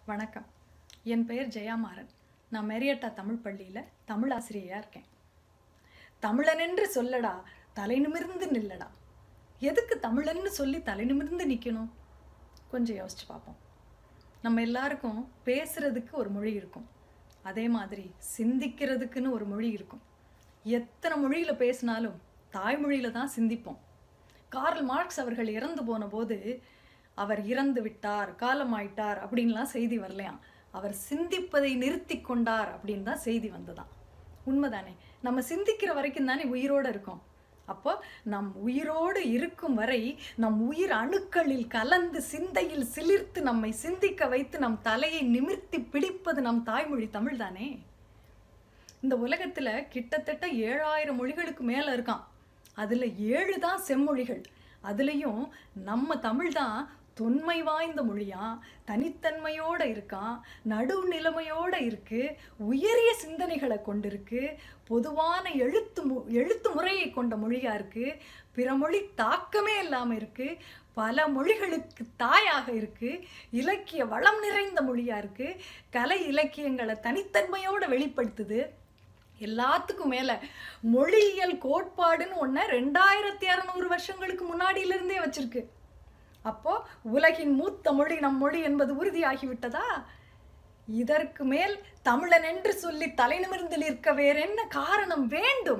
வணக்கம் என் பெயர் ஜெயாமாறன் நான் மெரியட்டா தமிழ் பள்ளியில் தமிழ் ஆசிரியையாக இருக்கேன் தமிழனென்று சொல்லடா தலை நிமிர்ந்து நில்லடா எதுக்கு தமிழன்னு சொல்லி தலை நிமிர்ந்து நிற்கணும் கொஞ்சம் யோசிச்சு பார்ப்போம் நம்ம எல்லாருக்கும் பேசுறதுக்கு ஒரு மொழி இருக்கும் அதே மாதிரி சிந்திக்கிறதுக்குன்னு ஒரு மொழி இருக்கும் எத்தனை மொழியில் பேசினாலும் தாய்மொழியில தான் சிந்திப்போம் கார்ல் மார்க்ஸ் அவர்கள் இறந்து போன போது அவர் இறந்து விட்டார் காலமாயிட்டார் அப்படின்லாம் செய்தி வரலையாம் அவர் சிந்திப்பதை நிறுத்தி கொண்டார் அப்படின்னு தான் செய்தி வந்ததாம் உண்மைதானே நம்ம சிந்திக்கிற வரைக்கும் தானே உயிரோடு இருக்கோம் அப்போ நம் உயிரோடு இருக்கும் வரை நம் உயிர் அணுக்களில் கலந்து சிந்தையில் சிலிர்த்து நம்மை சிந்திக்க வைத்து நம் தலையை நிமிர்த்தி பிடிப்பது நம் தாய்மொழி தமிழ் தானே இந்த உலகத்துல கிட்டத்தட்ட ஏழாயிரம் மொழிகளுக்கு மேல இருக்கான் அதுல ஏழு தான் செம்மொழிகள் அதுலயும் நம்ம தமிழ் தான் தொன்மை வாய்ந்த மொழியா தனித்தன்மையோட இருக்கான் நடுநிலைமையோட இருக்கு உயரிய சிந்தனைகளை கொண்டிருக்கு பொதுவான எழுத்து மு எழுத்து முறையை கொண்ட மொழியா இருக்கு பிற மொழி தாக்கமே இல்லாம இருக்கு பல மொழிகளுக்கு தாயாக இருக்கு இலக்கிய வளம் நிறைந்த மொழியா இருக்கு கலை இலக்கியங்களை தனித்தன்மையோட வெளிப்படுத்துது எல்லாத்துக்கும் மேல மொழியியல் கோட்பாடுன்னு ஒன்றை ரெண்டாயிரத்தி இரநூறு வருஷங்களுக்கு முன்னாடியிலிருந்தே வச்சிருக்கு அப்போ உலகின் மூத்த மொழி நம் மொழி என்பது உறுதியாகிவிட்டதா இதற்கு மேல் தமிழன் என்று சொல்லி தலை நிமிர்ந்து நிற்க வேற என்ன காரணம் வேண்டும்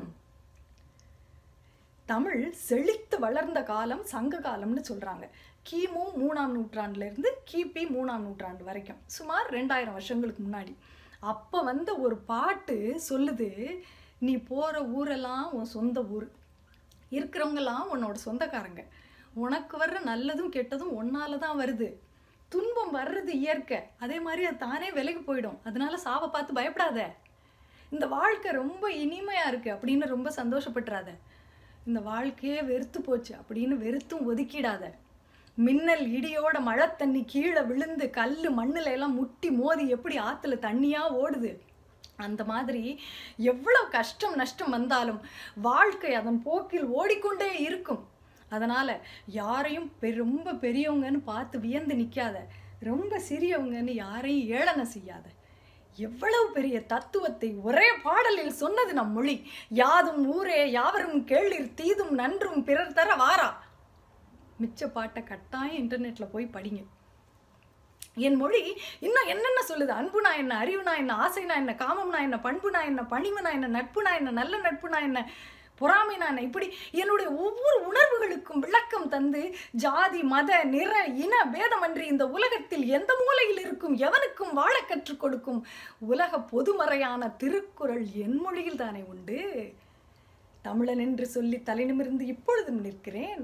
தமிழ் செழித்து வளர்ந்த காலம் சங்க காலம்னு சொல்றாங்க கிமு மூணாம் நூற்றாண்டுல இருந்து கிபி மூணாம் நூற்றாண்டு வரைக்கும் சுமார் ரெண்டாயிரம் வருஷங்களுக்கு முன்னாடி அப்போ வந்த ஒரு பாட்டு சொல்லுது நீ போகிற ஊரெல்லாம் உன் சொந்த ஊர் இருக்கிறவங்கெல்லாம் உன்னோட சொந்தக்காரங்க உனக்கு வர்ற நல்லதும் கெட்டதும் ஒன்னால தான் வருது துன்பம் வர்றது இயற்கை அதே மாதிரி அது தானே விலகி போயிடும் அதனால சாவை பார்த்து பயப்படாத இந்த வாழ்க்கை ரொம்ப இனிமையா இருக்கு அப்படின்னு ரொம்ப சந்தோஷப்பட்டுறாத இந்த வாழ்க்கையே வெறுத்து போச்சு அப்படின்னு வெறுத்தும் ஒதுக்கிடாத மின்னல் இடியோட மழை தண்ணி கீழே விழுந்து கல் மண்ணுல எல்லாம் முட்டி மோதி எப்படி ஆற்றுல தண்ணியாக ஓடுது அந்த மாதிரி எவ்வளோ கஷ்டம் நஷ்டம் வந்தாலும் வாழ்க்கை அதன் போக்கில் ஓடிக்கொண்டே இருக்கும் அதனால் யாரையும் பெ ரொம்ப பெரியவங்கன்னு பார்த்து வியந்து நிற்காத ரொம்ப சிறியவங்கன்னு யாரையும் ஏளனை செய்யாத எவ்வளவு பெரிய தத்துவத்தை ஒரே பாடலில் சொன்னது நம் மொழி யாதும் ஊரே யாவரும் கேளிர் தீதும் நன்றும் பிறர் தர வாரா மிச்ச பாட்டை கட்டாயம் இன்டர்நெட்டில் போய் படிங்க என் மொழி இன்னும் என்னென்ன சொல்லுது அன்புனா என்ன அறிவுனா என்ன ஆசைனா என்ன காமம்னா என்ன பண்புனா என்ன பணிவுனா என்ன நட்புனா என்ன நல்ல நட்புனா என்ன பொறாமைனா என்ன இப்படி என்னுடைய ஒவ்வொரு உணர்வுகளுக்கும் விளக்கம் தந்து ஜாதி மத நிற இன பேதமன்றி இந்த உலகத்தில் எந்த மூலையில் இருக்கும் எவனுக்கும் வாழ கற்றுக் கொடுக்கும் உலக பொதுமறையான திருக்குறள் என் மொழியில் தானே உண்டு தமிழன் என்று சொல்லி தலைநிமிர்ந்து இப்பொழுதும் நிற்கிறேன்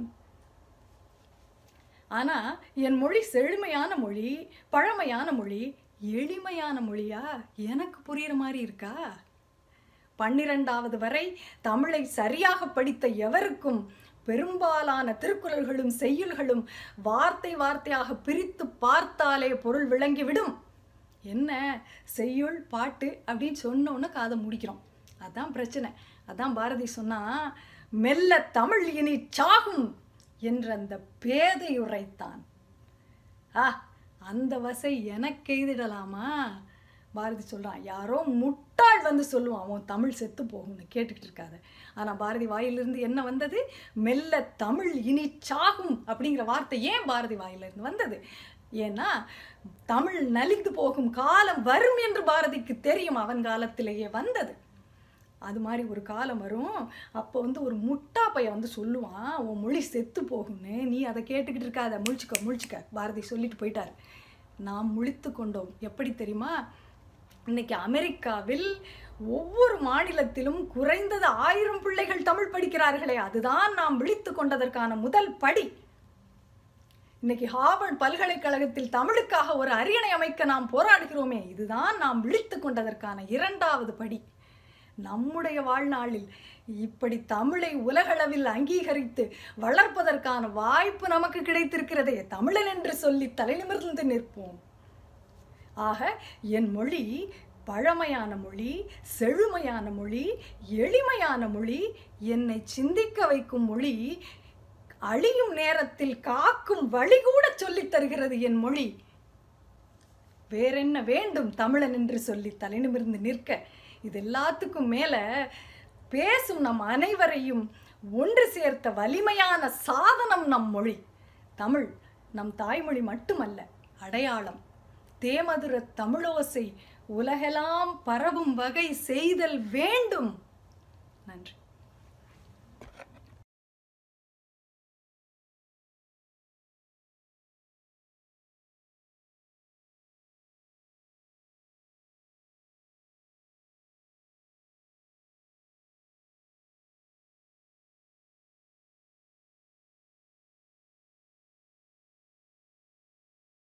ஆனா என் மொழி செழுமையான மொழி பழமையான மொழி எளிமையான மொழியா எனக்கு புரியுற மாதிரி இருக்கா பன்னிரெண்டாவது வரை தமிழை சரியாக படித்த எவருக்கும் பெரும்பாலான திருக்குறள்களும் செய்யுள்களும் வார்த்தை வார்த்தையாக பிரித்து பார்த்தாலே பொருள் விளங்கிவிடும் என்ன செய்யுள் பாட்டு அப்படின்னு சொன்னோன்னு காதை முடிக்கிறோம் அதான் பிரச்சனை அதான் பாரதி சொன்னா மெல்ல தமிழ் இனி சாகும் என்ற அந்த பேதை உரைத்தான் ஆ அந்த வசை எனக்கு எய்திடலாமா பாரதி சொல்கிறான் யாரோ முட்டாள் வந்து சொல்லுவான் அவன் தமிழ் செத்து போகும்னு கேட்டுக்கிட்டு இருக்காத ஆனால் பாரதி வாயிலிருந்து என்ன வந்தது மெல்ல தமிழ் இனி சாகும் அப்படிங்கிற வார்த்தை ஏன் பாரதி வாயிலிருந்து வந்தது ஏன்னா தமிழ் நலிந்து போகும் காலம் வரும் என்று பாரதிக்கு தெரியும் அவன் காலத்திலேயே வந்தது அது மாதிரி ஒரு காலம் வரும் அப்போ வந்து ஒரு முட்டா பையன் வந்து சொல்லுவான் உன் மொழி செத்து போகும்னு நீ அதை கேட்டுக்கிட்டு இருக்காத முழிச்சுக்க முழிச்சுக்க பாரதி சொல்லிட்டு போயிட்டார் நாம் முழித்து கொண்டோம் எப்படி தெரியுமா இன்னைக்கு அமெரிக்காவில் ஒவ்வொரு மாநிலத்திலும் குறைந்தது ஆயிரம் பிள்ளைகள் தமிழ் படிக்கிறார்களே அதுதான் நாம் விழித்து கொண்டதற்கான முதல் படி இன்னைக்கு ஹார்வர்ட் பல்கலைக்கழகத்தில் தமிழுக்காக ஒரு அரியணை அமைக்க நாம் போராடுகிறோமே இதுதான் நாம் விழித்து கொண்டதற்கான இரண்டாவது படி நம்முடைய வாழ்நாளில் இப்படி தமிழை உலகளவில் அங்கீகரித்து வளர்ப்பதற்கான வாய்ப்பு நமக்கு கிடைத்திருக்கிறதே தமிழன் என்று சொல்லி தலைநிமிர்ந்து நிற்போம் ஆக என் மொழி பழமையான மொழி செழுமையான மொழி எளிமையான மொழி என்னை சிந்திக்க வைக்கும் மொழி அழியும் நேரத்தில் காக்கும் வழி கூட சொல்லித் தருகிறது என் மொழி வேறென்ன வேண்டும் தமிழன் என்று சொல்லி தலைநிமிர்ந்து நிற்க இது எல்லாத்துக்கும் மேல பேசும் நம் அனைவரையும் ஒன்று சேர்த்த வலிமையான சாதனம் நம் மொழி தமிழ் நம் தாய்மொழி மட்டுமல்ல அடையாளம் தேமதுர தமிழோசை உலகெல்லாம் பரவும் வகை செய்தல் வேண்டும்